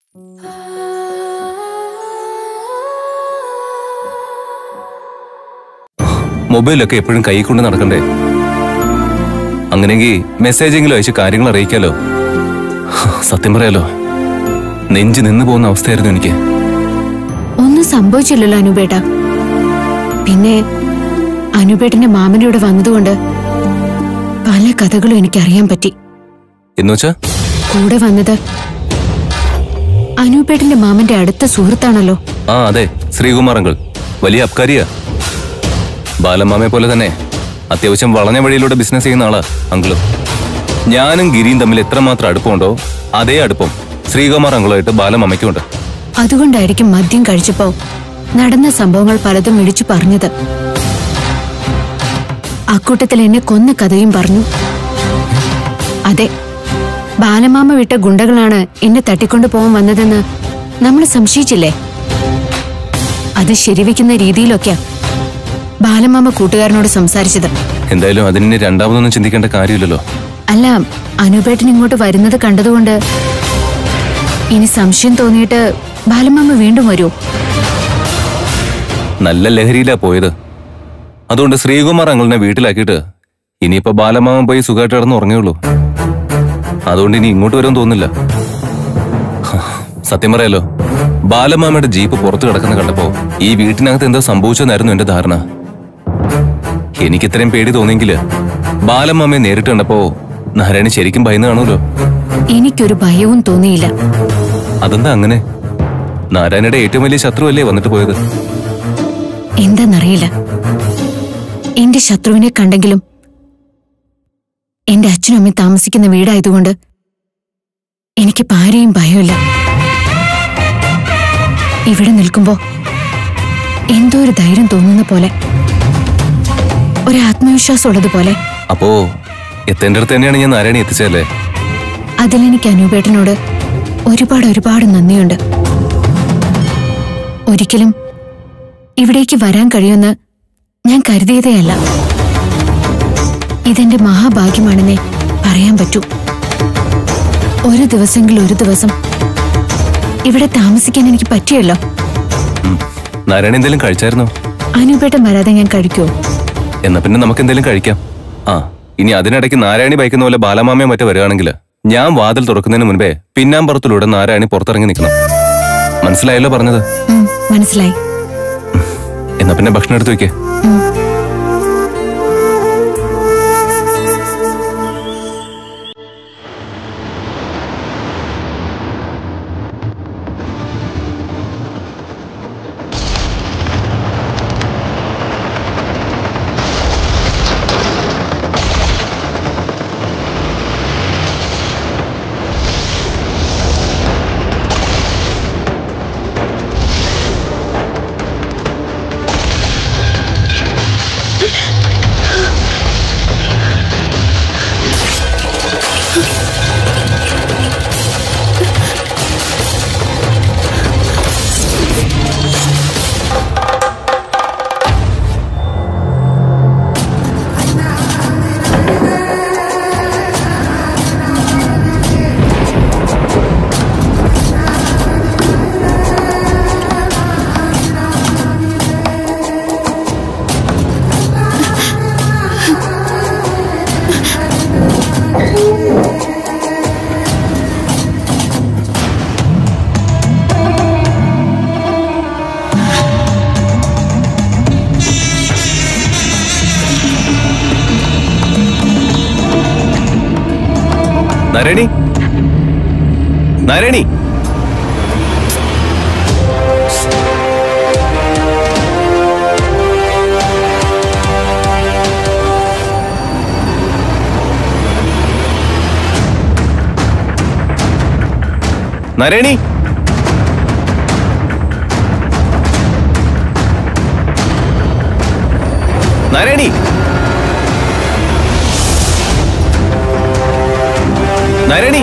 മൊബൈലൊക്കെ എപ്പോഴും കൈ കൊണ്ട് നടക്കണ്ടേ അങ്ങനെയെങ്കിൽ മെസ്സേജെങ്കിലും അയച്ച് കാര്യങ്ങൾ അറിയിക്കാലോ സത്യം പറയാലോ നെഞ്ച് നിന്ന് പോകുന്ന അവസ്ഥയായിരുന്നു എനിക്ക് ഒന്നും സംഭവിച്ചില്ലല്ലോ അനുപേട്ട പിന്നെ അനുപേട്ടന്റെ മാമന്റെ ഇവിടെ വന്നതുകൊണ്ട് പല കഥകളും എനിക്കറിയാൻ പറ്റി എന്നുവെച്ചാ കൂടെ വന്നത് അനുപേട്ടന്റെ മാമന്റെ അടുത്ത സുഹൃത്താണല്ലോ ആ അതെ ശ്രീകുമാർ അങ്കിൾ വലിയ അബ്കാരിയാ ബാലമാമയെ പോലെ തന്നെ അത്യാവശ്യം വളഞ്ഞ വഴിയിലൂടെ ബിസിനസ് ചെയ്യുന്ന ആളാ അങ്കിള് ഞാനും ഗിരിയും തമ്മിൽ എത്രമാത്രം അടുപ്പമുണ്ടോ അതേ അടുപ്പം ശ്രീകുമാർ അങ്കിളുമായിട്ട് ബാലമാമയ്ക്കുണ്ട് അതുകൊണ്ടായിരിക്കും മദ്യം കഴിച്ചപ്പോ നടന്ന സംഭവങ്ങൾ പലതും ഇടിച്ചു പറഞ്ഞത് അക്കൂട്ടത്തിൽ എന്നെ കൊന്ന കഥയും പറഞ്ഞു അതെ ബാലമാമ വിട്ട ഗുണ്ടകളാണ് എന്നെ തട്ടിക്കൊണ്ടു പോകാൻ വന്നതെന്ന് നമ്മൾ സംശയിച്ചില്ലേ അത് ശരിവെക്കുന്ന രീതിയിലൊക്കെയാ ബാലമാമ കൂട്ടുകാരനോട് സംസാരിച്ചത് എന്തായാലും അതിന് രണ്ടാമതൊന്നും ചിന്തിക്കേണ്ട കാര്യമില്ലല്ലോ അല്ല അനുപേട്ടൻ ഇങ്ങോട്ട് വരുന്നത് കണ്ടതുകൊണ്ട് ഇനി സംശയം തോന്നിയിട്ട് ബാലമാമ വീണ്ടും വരൂ നല്ല ലഹരിയിലാ പോയത് അതുകൊണ്ട് ശ്രീകുമാർ അങ്കിളിനെ വീട്ടിലാക്കിയിട്ട് ഇനിയിപ്പോ ബാലമാമൻ പോയി സുഖമായിട്ട് കിടന്ന് ഉറങ്ങുള്ളൂ അതുകൊണ്ട് ഇനി ഇങ്ങോട്ട് വരും തോന്നില്ല ഹ, സത്യം പറയാലോ ബാലമാമയുടെ ജീപ്പ് പുറത്തു കിടക്കുന്ന കണ്ടപ്പോ ഈ വീട്ടിനകത്ത് എന്താ സംഭവിച്ചെന്നായിരുന്നു എന്റെ ധാരണ എനിക്ക് ഇത്രയും പേടി തോന്നിയെങ്കില് ബാലമാമയെ നേരിട്ട് കണ്ടപ്പോ നാരായണി ശരിക്കും ഭയന്ന് കാണുമല്ലോ എനിക്കൊരു ഭയവും തോന്നിയില്ല അതെന്താ അങ്ങനെ നാരായണയുടെ ഏറ്റവും വലിയ ശത്രുവല്ലേ വന്നിട്ട് പോയത് എന്താന്നറിയില്ല എന്റെ ശത്രുവിനെ കണ്ടെങ്കിലും എന്റെ അച്ഛനും അമ്മയും താമസിക്കുന്ന വീടായതുകൊണ്ട് എനിക്ക് പാരയും ഭയമില്ല ഇവിടെ നിൽക്കുമ്പോ എന്തോ ഒരു ധൈര്യം തോന്നുന്ന പോലെ ഒരു ആത്മവിശ്വാസം ഉള്ളതുപോലെ അപ്പോ എത്തേണ്ടടുത്ത് തന്നെയാണ് ഞാൻ നാരായണി എത്തിച്ചതല്ലേ അതിലെനിക്ക് അനൂപേട്ടനോട് ഒരുപാട് ഒരുപാട് നന്ദിയുണ്ട് ഒരിക്കലും ഇവിടേക്ക് വരാൻ കഴിയുമെന്ന് ഞാൻ കരുതിയതേയല്ല ഇതെന്റെ മഹാഭാഗ്യമാണെന്നേ പറയാൻ പറ്റൂ ഒരു ദിവസമെങ്കിൽ ഒരു ദിവസം ഇവിടെ താമസിക്കാൻ എനിക്ക് പറ്റിയല്ലോ ഉം. നാരായണി എന്തെങ്കിലും കഴിച്ചായിരുന്നോ അനൂപേട്ടൻ വരാതെ ഞാൻ കഴിക്കുമോ എന്നാ പിന്നെ നമുക്ക് എന്തെങ്കിലും കഴിക്കാം ആ ഇനി അതിനിടയ്ക്ക് നാരായണി ബൈക്കുന്ന പോലെ ബാലമാമയോ മറ്റോ വരികയാണെങ്കിൽ ഞാൻ വാതിൽ തുറക്കുന്നതിന് മുൻപേ പിന്നാമ്പുറത്തിലൂടെ നാരായണി പുറത്തിറങ്ങി നിൽക്കണം മനസ്സിലായല്ലോ പറഞ്ഞത് ഉം, മനസ്സിലായി എന്നാ പിന്നെ ഭക്ഷണം എടുത്തു വെക്കേ നാരായണി നാരായണി നാരായണി നാരായണി നാരായണി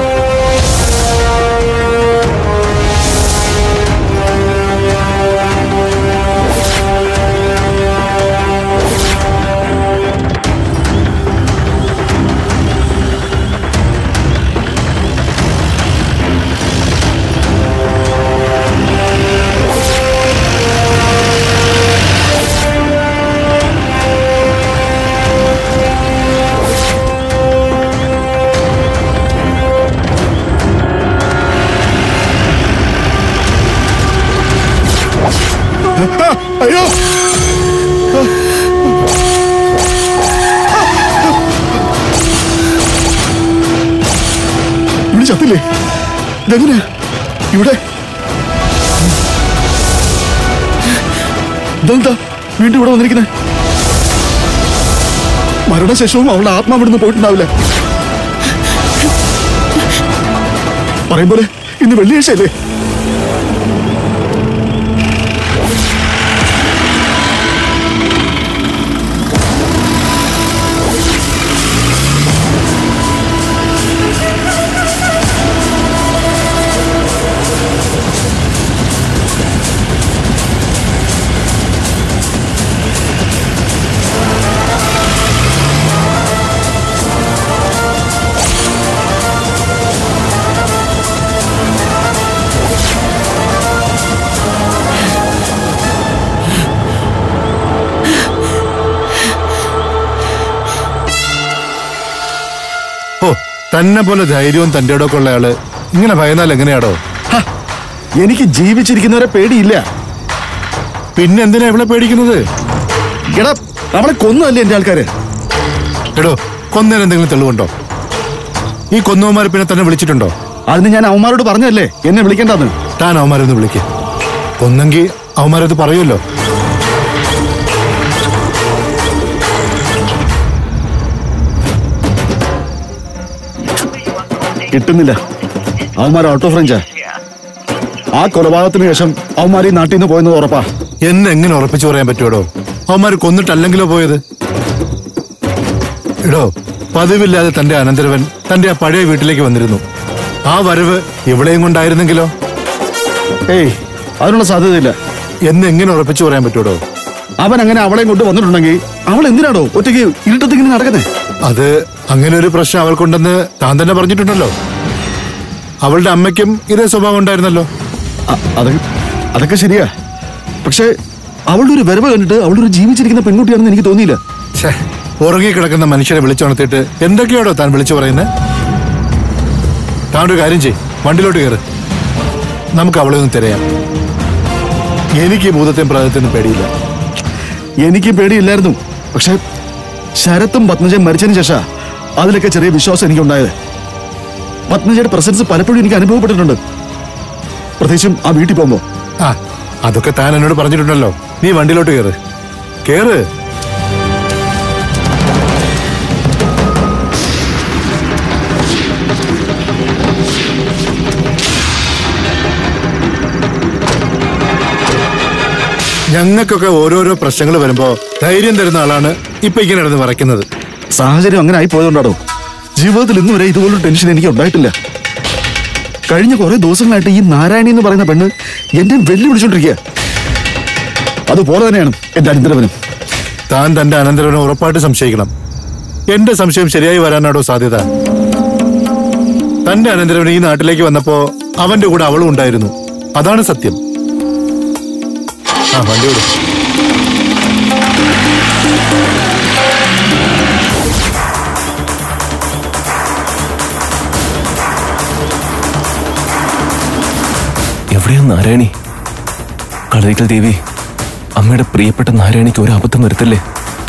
അയ്യോ ഇവിടെ ചത്തില്ലേ ഇതെങ്ങനെയാ ഇവിടെ ഇതെന്താ വീണ്ടും ഇവിടെ വന്നിരിക്കുന്നത് മരണശേഷവും അവളുടെ ആത്മാവ് ഇവിടുന്ന് പോയിട്ടുണ്ടാവില്ല പറയും പോലെ ഇന്ന് വെള്ളിയാഴ്ചയല്ലേ ഓ തന്നെ പോലെ ധൈര്യവും തന്റെ ഇടമൊക്കെ ഉള്ള ആള് ഇങ്ങനെ ഭയന്നാൽ എങ്ങനെയാടോ ഹ, എനിക്ക് ജീവിച്ചിരിക്കുന്നവരെ പേടിയില്ല പിന്നെ എന്തിനാ ഇവിടെ പേടിക്കുന്നത് എടാ അവളെ കൊന്നതല്ലേ എന്റെ ആൾക്കാര് എടോ കൊന്നേന് എന്തെങ്കിലും തെളിവുണ്ടോ ഈ കൊന്നവന്മാരെ പിന്നെ തന്നെ വിളിച്ചിട്ടുണ്ടോ അതിന് ഞാൻ അവന്മാരോട് പറഞ്ഞല്ലേ എന്നെ വിളിക്കണ്ടെന്ന് താൻ അവന്മാരൊന്ന് വിളിക്ക് കൊന്നെങ്കിൽ അവന്മാരത് പറയുമല്ലോ കിട്ടുന്നില്ല അവന്മാർ ഔട്ട് ഓഫ് റേഞ്ചാ ആ കൊലപാതകത്തിന് ശേഷം അവന്മാർ ഈ നാട്ടിൽ നിന്ന് പോയെന്ന് ഉറപ്പാ എന്നെ എങ്ങനെ ഉറപ്പിച്ചു പറയാൻ പറ്റുമോ അവന്മാര് കൊന്നിട്ടല്ലെങ്കിലോ പോയത് എടോ പതിവില്ലാതെ തന്റെ അനന്തരവൻ തന്റെ ആ പഴയ വീട്ടിലേക്ക് വന്നിരുന്നു ആ വരവ് ഇവിടെയും കൊണ്ടായിരുന്നെങ്കിലോ ഏയ് അതിനുള്ള സാധ്യതയില്ല എന്ന് എങ്ങനെ ഉറപ്പിച്ചു പറയാൻ പറ്റുമോ അവൻ അങ്ങനെ അവളെയും കൊണ്ട് വന്നിട്ടുണ്ടെങ്കിൽ അവൾ എന്തിനാടോ ഒറ്റയ്ക്ക് ഇരുട്ടത്ത് ഇങ്ങനെ നടക്കുന്നേ അത് അങ്ങനെ ഒരു പ്രശ്നം അവൾക്കുണ്ടെന്ന് താൻ തന്നെ പറഞ്ഞിട്ടുണ്ടല്ലോ അവളുടെ അമ്മയ്ക്കും ഇതേ സ്വഭാവം ഉണ്ടായിരുന്നല്ലോ അ- അതൊക്കെ അതൊക്കെ ശരിയാ പക്ഷേ അവളുടെ ഒരു വരവ് കണ്ടിട്ട് അവളുടെ ഒരു ജീവിച്ചിരിക്കുന്ന പെൺകുട്ടിയാണെന്ന് എനിക്ക് തോന്നിയില്ല ഛേ ഉറങ്ങിക്കിടക്കുന്ന മനുഷ്യനെ വിളിച്ചുണർത്തിയിട്ട് എന്തൊക്കെയാണോ താൻ വിളിച്ചു പറയുന്നത് താൻ ഒരു കാര്യം ചെയ് വണ്ടിയിലോട്ട് കയറ് നമുക്ക് അവളെ ഒന്ന് തിരയാം എനിക്ക് ഈ ഭൂതത്തെയും പ്രേതത്തെയും പേടിയില്ല എനിക്ക് പേടിയില്ലായിരുന്നു പക്ഷെ ശരത്തും പത്മജയും മരിച്ചതിന് ശേഷം അതിലൊക്കെ ചെറിയ വിശ്വാസം എനിക്കുണ്ടായത് പത്മജയുടെ പ്രസൻസ് പലപ്പോഴും എനിക്ക് അനുഭവപ്പെട്ടിട്ടുണ്ട് പ്രത്യേകിച്ചും ആ വീട്ടിൽ പോകുമ്പോ ആ അതൊക്കെ താൻ എന്നോട് പറഞ്ഞിട്ടുണ്ടല്ലോ നീ വണ്ടിയിലോട്ട് കയറ് കേറ് ഞങ്ങൾക്കൊക്കെ ഓരോരോ പ്രശ്നങ്ങൾ വരുമ്പോ ധൈര്യം തരുന്ന ആളാണ് ഇപ്പൊ ഇങ്ങനെ നടന്ന് വരയ്ക്കുന്നത് സാഹചര്യം അങ്ങനെ ആയി പോയതുകൊണ്ടാണോ ജീവിതത്തിൽ ഇന്ന് വരെ ഇതുപോലൊരു ടെൻഷൻ എനിക്ക് ഉണ്ടായിട്ടില്ല കഴിഞ്ഞ കുറെ ദിവസങ്ങളായിട്ട് ഈ നാരായണി എന്ന് പറയുന്ന പെണ്ണ് എന്നെ വെല്ലുവിളിച്ചോണ്ടിരിക്കുക അതുപോലെ തന്നെയാണ് എന്റെ അനന്തരവനും താൻ തന്റെ അനന്തരവനെ ഉറപ്പായിട്ട് സംശയിക്കണം എന്റെ സംശയം ശരിയായി വരാനാണോ സാധ്യത തന്റെ അനന്തരവൻ ഈ നാട്ടിലേക്ക് വന്നപ്പോ അവന്റെ കൂടെ അവളും ഉണ്ടായിരുന്നു അതാണ് സത്യം ആ വണ്ടി വിടും എവിടെയാ നാരായണി കളരിക്കൽ ദേവി അമ്മയുടെ പ്രിയപ്പെട്ട നാരായണിക്ക് ഒരു അബദ്ധം വരുത്തല്ലേ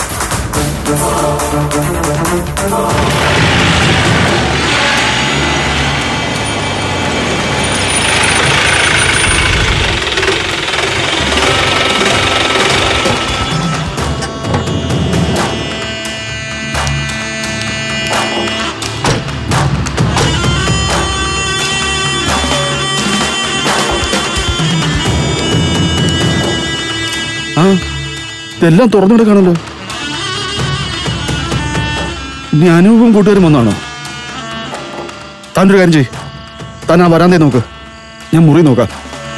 ആ ഇതെല്ലാം തുറന്നു കിടക്കാണല്ലോ ഇനി അനൂപും കൂട്ടുകാരും വന്നാണോ താനൊരു കാര്യം ചെയ് താൻ ആ വരാന്തേ നോക്ക് ഞാൻ മുറി നോക്കാം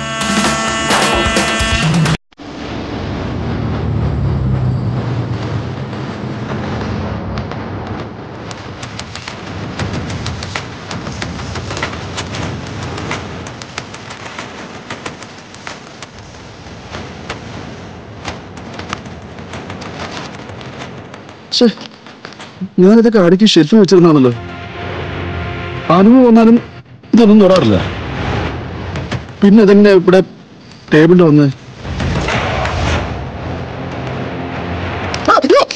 ശ്ശേ, ഞാനിതൊക്കെ അടുക്കി ഷെൽഫിൽ വെച്ചിരുന്നാണല്ലോ അനുഭവം വന്നാലും ഇതൊന്നും തൊടാറില്ല പിന്നെ ഇതെങ്ങനെ ഇവിടെ ടേബിളിൽ വന്ന്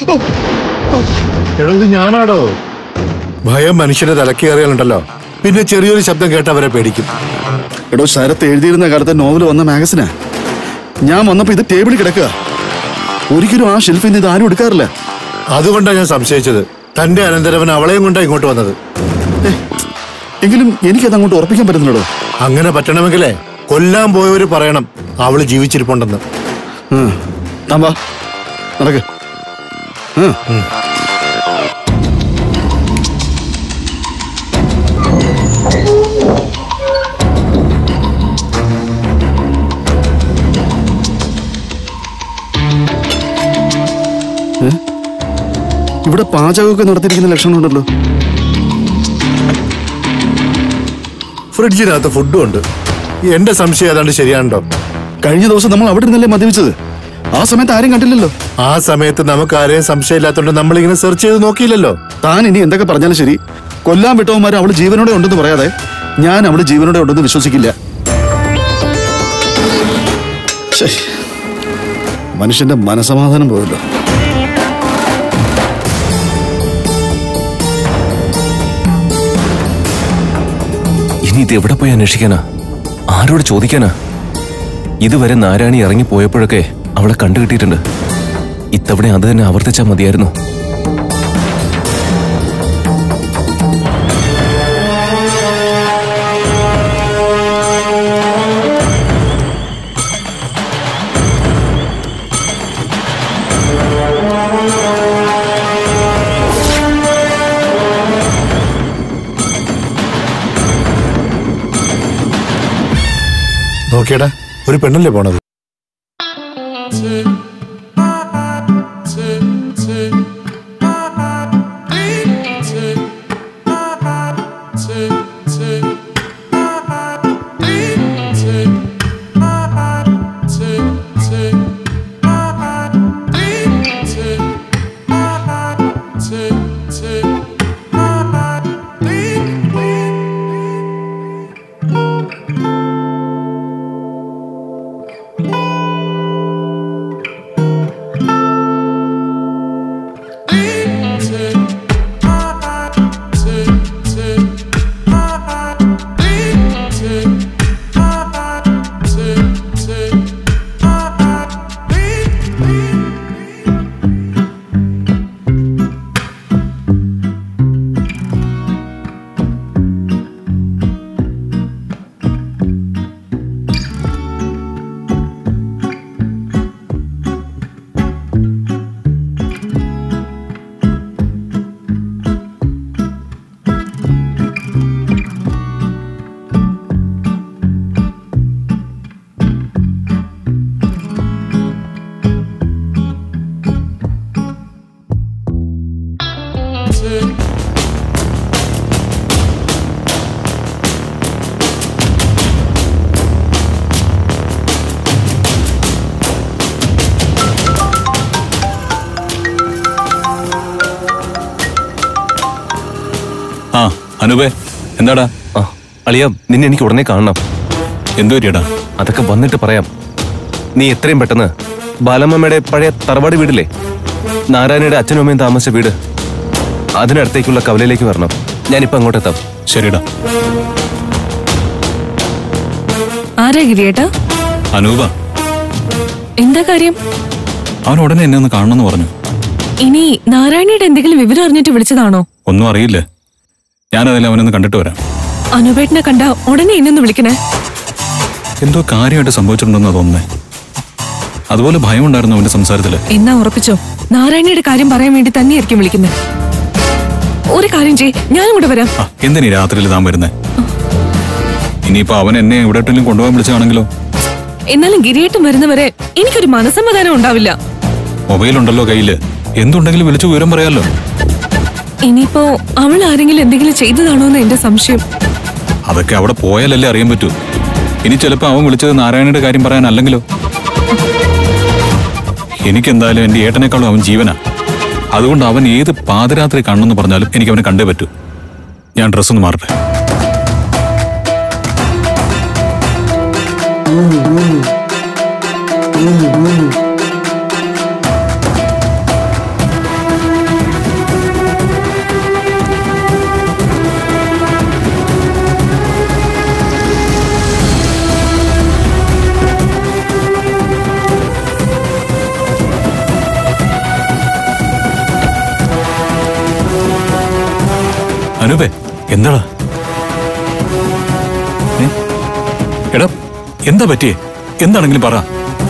എടോ ഇത് ഞാനാടോ ഭയം മനുഷ്യന്റെ തലക്കേറിയാലുണ്ടല്ലോ പിന്നെ ചെറിയൊരു ശബ്ദം കേട്ട് അവരെ പേടിക്കും എടോ ശരത്ത് എഴുതിയിരുന്ന കാലത്തെ നോവൽ വന്ന മാഗസിനാ ഞാൻ വന്നപ്പോ ഇത് ടേബിളിൽ കിടക്കുക ഒരിക്കലും ആ ഷെൽഫിൽ നിന്ന് ഇത് ആരും എടുക്കാറില്ല അതുകൊണ്ടാണ് ഞാൻ സംശയിച്ചത് തന്റെ അനന്തരവൻ അവളെയും കൊണ്ടാ ഇങ്ങോട്ട് വന്നത് ഏ, എങ്കിലും എനിക്കത് അങ്ങോട്ട് ഉറപ്പിക്കാൻ പറ്റുന്നില്ലടോ അങ്ങനെ പറ്റണമെങ്കിലേ കൊല്ലാൻ പോയവര് പറയണം അവള് ജീവിച്ചിരിപ്പുണ്ടെന്ന് ഉം. താൻ വാ നടക്ക് ഉം. ഏ? ഇവിടെ പാചകമൊക്കെ നടത്തിയിരിക്കുന്ന ലക്ഷണമുണ്ടല്ലോ ഫ്രിഡ്ജിനകത്ത് ഫുഡും ഉണ്ട് എന്റെ സംശയം ഏതാണ്ട് ശരിയാണല്ലോ കഴിഞ്ഞ ദിവസം നമ്മൾ അവിടെ നിന്നല്ലേ മദ്യപിച്ചത് ആ സമയത്ത് ആരും കണ്ടില്ലല്ലോ ആ സമയത്ത് നമുക്ക് ആരെയും സംശയമില്ലാത്തോണ്ട് നമ്മളിങ്ങനെ സെർച്ച് ചെയ്ത് നോക്കിയില്ലല്ലോ താൻ ഇനി എന്തൊക്കെ പറഞ്ഞാലും ശരി കൊല്ലാൻ വിട്ടവന്മാർ അവള് ജീവനോടെ ഉണ്ടെന്ന് പറയാതെ ഞാൻ അവള് ജീവനോടെ ഉണ്ടെന്ന് വിശ്വസിക്കില്ല ശ്ശേ. മനുഷ്യന്റെ മനസമാധാനം പോയല്ലോ ഇനി ഇത് എവിടെ പോയി അന്വേഷിക്കാനാ ആരോട് ചോദിക്കാനാ ഇതുവരെ നാരായണി ഇറങ്ങിപ്പോയപ്പോഴൊക്കെ അവളെ കണ്ടുകിട്ടിയിട്ടുണ്ട് ഇത്തവണ അത് തന്നെ ആവർത്തിച്ചാൽ മതിയായിരുന്നു നോക്കിയടാ ഒരു പെണ്ണല്ലേ പോണത് ആ അനൂപേ എന്താടാ ആ അളിയ നിന്നെ എനിക്ക് ഉടനെ കാണണം എന്തു പറ്റിയടാ അതൊക്കെ വന്നിട്ട് പറയാം നീ എത്രയും പെട്ടെന്ന് ബാലമ്മയുടെ പഴയ തറവാട് വീടില്ലേ നാരായണയുടെ അച്ഛനും അമ്മയും താമസിച്ച വീട് അതിനടുത്തേക്കുള്ള കവലയിലേക്ക് വരണം ഞാനിപ്പോ അങ്ങോട്ടെത്താം ശരിടാ ആരാ ഗിരിയേട്ടാ അനൂപ എന്താ കാര്യം അവൻ ഉടനെ എന്നെ ഒന്ന് കാണണമെന്ന് പറഞ്ഞു ഇനി നാരായണിയുടെ എന്തെങ്കിലും വിവരം അറിഞ്ഞിട്ട് വിളിച്ചതാണോ ഒന്നും അറിയില്ല ഞാനതിൽ അവനൊന്ന് കണ്ടിട്ട് വരാം അനുപേട്ടനെ കണ്ട ഉടനെ എന്നെ ഒന്ന് വിളിക്കണേ എന്തോ കാര്യമായിട്ട് സംഭവിച്ചിട്ടുണ്ടെന്ന് തോന്നുന്നേ അതുപോലെ ഭയമുണ്ടായിരുന്നു അവന്റെ സംസാരത്തില് എന്നാ ഉറപ്പിച്ചോ നാരായണിയുടെ കാര്യം പറയാൻ വേണ്ടി തന്നെയായിരിക്കും വിളിക്കുന്നത് ഒരു കാര്യം ചെയ് ഞാനും കൂടെ വരാം ആ എന്തിനീ രാത്രിയിൽ താൻ വരുന്നേ ഇനിയിപ്പോ അവൻ എന്നെ എവിടെയെങ്കിലും കൊണ്ടുപോകാൻ വിളിച്ചാണെങ്കിലോ എന്നാലും ഗിരിയേട്ടൻ വരുന്നവരെ എനിക്കൊരു മനസ്സമാധാനം ഉണ്ടാവില്ല മൊബൈലുണ്ടല്ലോ കയ്യില് എന്തുണ്ടെങ്കിലും വിളിച്ചു വിവരം പറയാലോ ഇനിയിപ്പോ അവൾ ആരെങ്കിലും എന്തെങ്കിലും ചെയ്തതാണോ എന്ന് എന്റെ സംശയം അതൊക്കെ അവിടെ പോയാലല്ലേ അറിയാൻ പറ്റൂ ഇനി ചിലപ്പോ അവൻ വിളിച്ചത് നാരായണയുടെ കാര്യം പറയാനല്ലെങ്കിലോ എനിക്കെന്തായാലും എന്റെ ഏട്ടനേക്കാളും അവൻ ജീവനാ അതുകൊണ്ട് അവൻ ഏത് പാതിരാത്രി കാണണമെന്ന് പറഞ്ഞാലും എനിക്ക് അവനെ കണ്ടേ പറ്റൂ ഞാൻ ഡ്രസ്സ് ഒന്ന് മാറട്ടെ അനൂപേ എന്താടാ ഏ? എടാ എന്താ പറ്റിയേ എന്താണെങ്കിലും പറ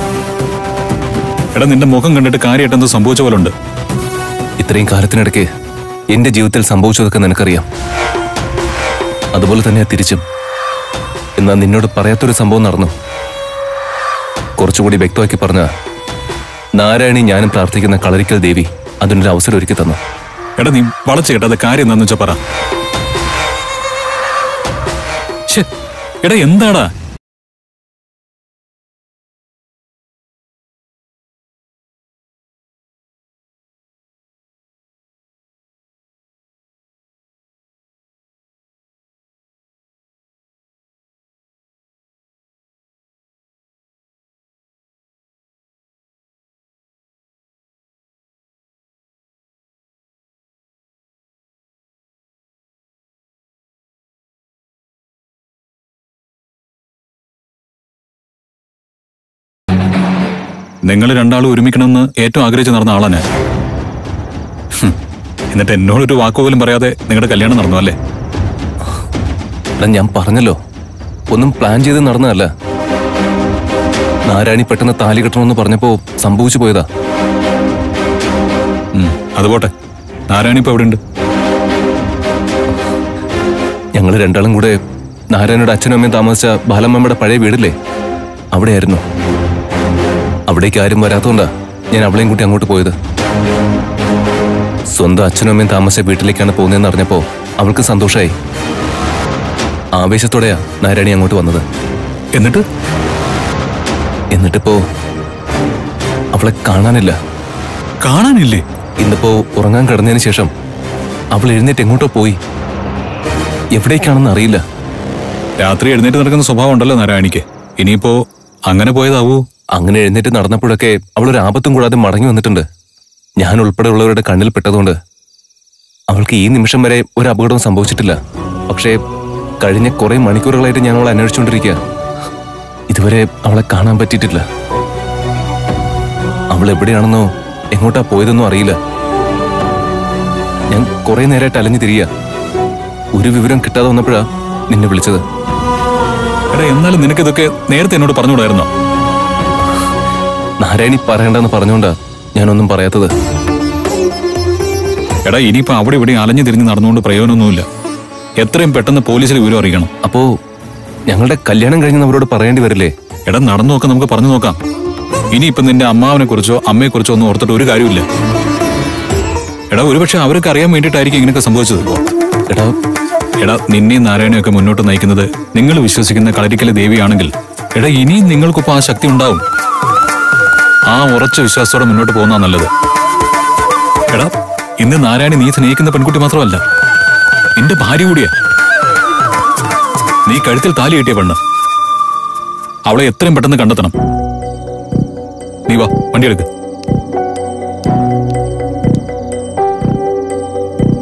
എടാ നിന്റെ മുഖം കണ്ടിട്ട് കാര്യമായിട്ട് എന്തോ സംഭവിച്ച പോലെ ഉണ്ട് ഇത്രയും കാലത്തിനിടയ്ക്ക് എന്റെ ജീവിതത്തിൽ സംഭവിച്ചതൊക്കെ നിനക്കറിയാം അതുപോലെ തന്നെ തിരിച്ചും എന്നാൽ നിന്നോട് പറയാത്തൊരു സംഭവം നടന്നു കുറച്ചുകൂടി വ്യക്തമാക്കി പറഞ്ഞ നാരായണി ഞാനും പ്രാർത്ഥിക്കുന്ന കളരിക്കൽ ദേവി അതിനൊരു അവസരം ഒരുക്കി തന്നു എടാ നീ വളച്ചു കേട്ടത് കാര്യം എന്താന്ന് വെച്ചാ പറ ശ്ശെ, എടാ എന്താടാ നിങ്ങൾ രണ്ടാളും ഒരുമിക്കണമെന്ന് ഏറ്റവും ആഗ്രഹിച്ച് നടന്ന ആളാ ഞാൻ ഹും. എന്നിട്ട് എന്നോടൊരു വാക്കുപോലും പറയാതെ നിങ്ങളുടെ കല്യാണം നടന്നു അല്ലേ എടാ ഞാൻ പറഞ്ഞല്ലോ ഒന്നും പ്ലാൻ ചെയ്ത് നടന്നതല്ല നാരായണി പെട്ടെന്ന് താലി കെട്ടണമെന്ന് പറഞ്ഞപ്പോ സംഭവിച്ചു പോയതാ ഉം, അത് പോട്ടെ നാരായണി ഇപ്പൊ എവിടെ ഉണ്ട് ഞങ്ങൾ രണ്ടാളും കൂടെ നാരായണയുടെ അച്ഛനും അമ്മയും താമസിച്ച ബാലമ്മയുടെ പഴയ വീടില്ലേ അവിടെയായിരുന്നു അവിടേക്ക് ആരും വരാത്തോണ്ടാ ഞാൻ അവളെയും കൂട്ടി അങ്ങോട്ട് പോയത് സ്വന്തം അച്ഛനും അമ്മയും താമസിച്ച വീട്ടിലേക്കാണ് പോകുന്നതെന്ന് അറിഞ്ഞപ്പോ അവൾക്ക് സന്തോഷമായി ആവേശത്തോടെയാ നാരായണി അങ്ങോട്ട് വന്നത് എന്നിട്ട് എന്നിട്ടിപ്പോ അവളെ കാണാനില്ല കാണാനില്ലേ ഇന്നിപ്പോ ഉറങ്ങാൻ കിടന്നതിന് ശേഷം അവൾ എഴുന്നേറ്റ് എങ്ങോട്ടോ പോയി എവിടേക്കാണെന്ന് അറിയില്ല രാത്രി എഴുന്നേറ്റ് നടക്കുന്ന സ്വഭാവം ഉണ്ടല്ലോ നാരായണിക്ക് ഇനിയിപ്പോ അങ്ങനെ പോയതാവൂ അങ്ങനെ എഴുന്നേറ്റ് നടന്നപ്പോഴൊക്കെ അവൾ ഒരു ആപത്തും കൂടാതെ മടങ്ങി വന്നിട്ടുണ്ട് ഞാൻ ഉൾപ്പെടെയുള്ളവരുടെ കണ്ണിൽ പെട്ടതുകൊണ്ട് അവൾക്ക് ഈ നിമിഷം വരെ ഒരു അപകടവും സംഭവിച്ചിട്ടില്ല പക്ഷേ കഴിഞ്ഞ കുറെ മണിക്കൂറുകളായിട്ട് ഞാൻ അവളെ അന്വേഷിച്ചുകൊണ്ടിരിക്കുക ഇതുവരെ അവളെ കാണാൻ പറ്റിയിട്ടില്ല അവൾ എവിടെയാണെന്നോ എങ്ങോട്ടാ പോയതെന്നോ അറിയില്ല ഞാൻ കുറെ നേരമായിട്ട് അലഞ്ഞു തിരിയുക ഒരു വിവരം കിട്ടാതെ വന്നപ്പോഴാ നിന്നെ വിളിച്ചത് എടാ എന്നാലും നിനക്കിതൊക്കെ നേരത്തെ എന്നോട് പറഞ്ഞുകൂടായിരുന്നോ നാരായണി പറയണ്ടെന്ന് പറഞ്ഞുകൊണ്ടാ ഞാനൊന്നും പറയാത്തത് എടാ ഇനിയിപ്പോ അവിടെ ഇവിടെ അലഞ്ഞു തിരിഞ്ഞ് നടന്നുകൊണ്ട് പ്രയോജനമൊന്നുമില്ല എത്രയും പെട്ടെന്ന് പോലീസിൽ വിവരം അറിയിക്കണം അപ്പോ ഞങ്ങളുടെ കല്യാണം കഴിഞ്ഞ് അവരോട് പറയേണ്ടി വരില്ലേ എടാ നടന്നു നോക്കാം നമുക്ക് പറഞ്ഞു നോക്കാം ഇനിയിപ്പൊ നിന്റെ അമ്മാവനെ കുറിച്ചോ അമ്മയെ കുറിച്ചോ ഒന്നും ഓർത്തിട്ട് ഒരു കാര്യമില്ല എടാ ഒരുപക്ഷെ അവർക്ക് അറിയാൻ വേണ്ടിയിട്ടായിരിക്കും ഇങ്ങനെയൊക്കെ സംഭവിച്ചത് എടാ എടാ നിന്നെയും നാരായണയൊക്കെ മുന്നോട്ട് നയിക്കുന്നത് നിങ്ങൾ വിശ്വസിക്കുന്ന കളരിക്കലെ ദേവിയാണെങ്കിൽ എടാ ഇനിയും നിങ്ങൾക്കൊപ്പം ആ ശക്തി ഉണ്ടാവും ആ ഉറച്ച വിശ്വാസത്തോടെ മുന്നോട്ട് പോകുന്ന നല്ലത് എടാ ഇന്ന് നാരായണി നീ സ്നേഹിക്കുന്ന പെൺകുട്ടി മാത്രമല്ല നിന്റെ ഭാര്യ കൂടിയാ നീ കഴുത്തിൽ താലി കെട്ടിയ പെണ്ണ് അവളെ എത്രയും പെട്ടെന്ന് കണ്ടെത്തണം നീ വാ വണ്ടിയെടുക്ക്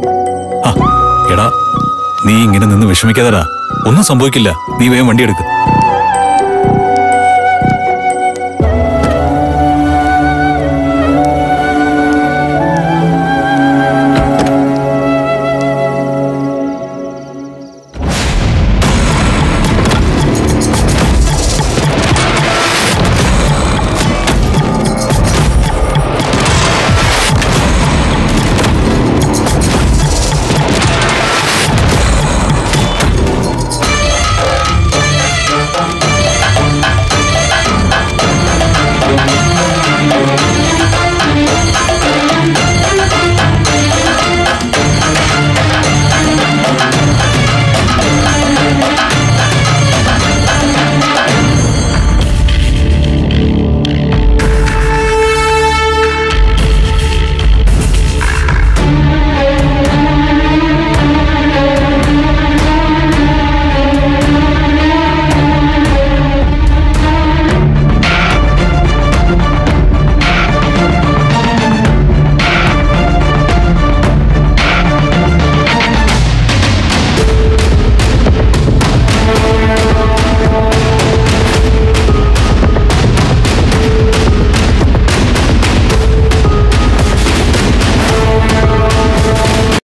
ആ എടാ നീ ഇങ്ങനെ നിന്ന് വിഷമിക്കാതെടാ ഒന്നും സംഭവിക്കില്ല നീ വേഗം വണ്ടിയെടുക്ക്